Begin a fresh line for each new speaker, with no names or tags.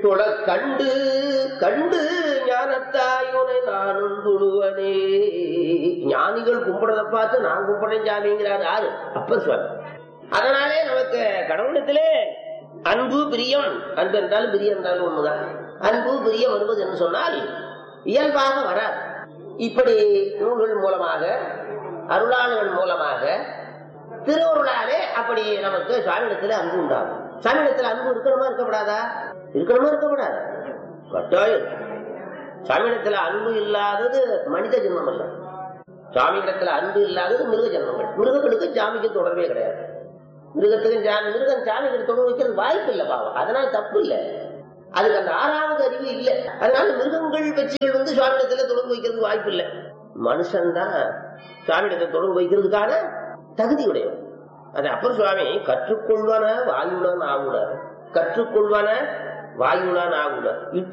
தொழ கண்டு கண்டு ஞானத்தாயுனை நானும் தொழுவனே ஞானிகள் கும்பிடுறத பார்த்து நான் கும்பிடுறேன் சாமிங்கிறார் யாரு அப்பர் சுவாமி அதனாலே நமக்கு கடவுளத்திலே அன்பு பிரியம் அன்பு என்றாலும் பிரியம் என்றாலும் ஒண்ணுதான் அன்பு பிரியம் வருவது என்று சொன்னால் இயல்பாக வராது இப்படி நூல்கள் மூலமாக அருளாளர்கள் மூலமாக திருவருளாலே அப்படி நமக்கு சுவாமியிடத்துல அன்பு உண்டாகும் சுவாமியிடத்துல அன்பு இருக்கணுமா இருக்கப்படாதா இருக்கணுமா இருக்கப்படாதா கட்டாயம் சுவாமியிடத்துல அன்பு இல்லாதது மனித ஜென்மம் அல்ல சுவாமியிடத்துல அன்பு இல்லாதது மிருக ஜென்மங்கள் மிருகங்களுக்கு சாமிக்கு தொடர்பே கிடையாது மிருகத்துக்கும் சாமி மிருகம் சாமிக்கு தொடர்பு வைக்கிறது வாய்ப்பு இல்லை பாவம் அதனால தப்பு இல்லை அதுக்கு அந்த ஆறாவது அறிவு இல்லை அதனால மிருகங்கள் கட்சிகள் வந்து சுவாமியிடத்துல தொடர்பு வைக்கிறதுக்கு வாய்ப்பு இல்லை மனுஷன்தான் சுவாமியிடத்தை தொடர்பு வைக்கிறதுக்கான தகுதி உடையவன் அது அப்புறம் சுவாமி கற்றுக்கொள்வன வாயுடன் ஆகுனர் கற்றுக்கொள்வன வாயுடன் ஆகுனர்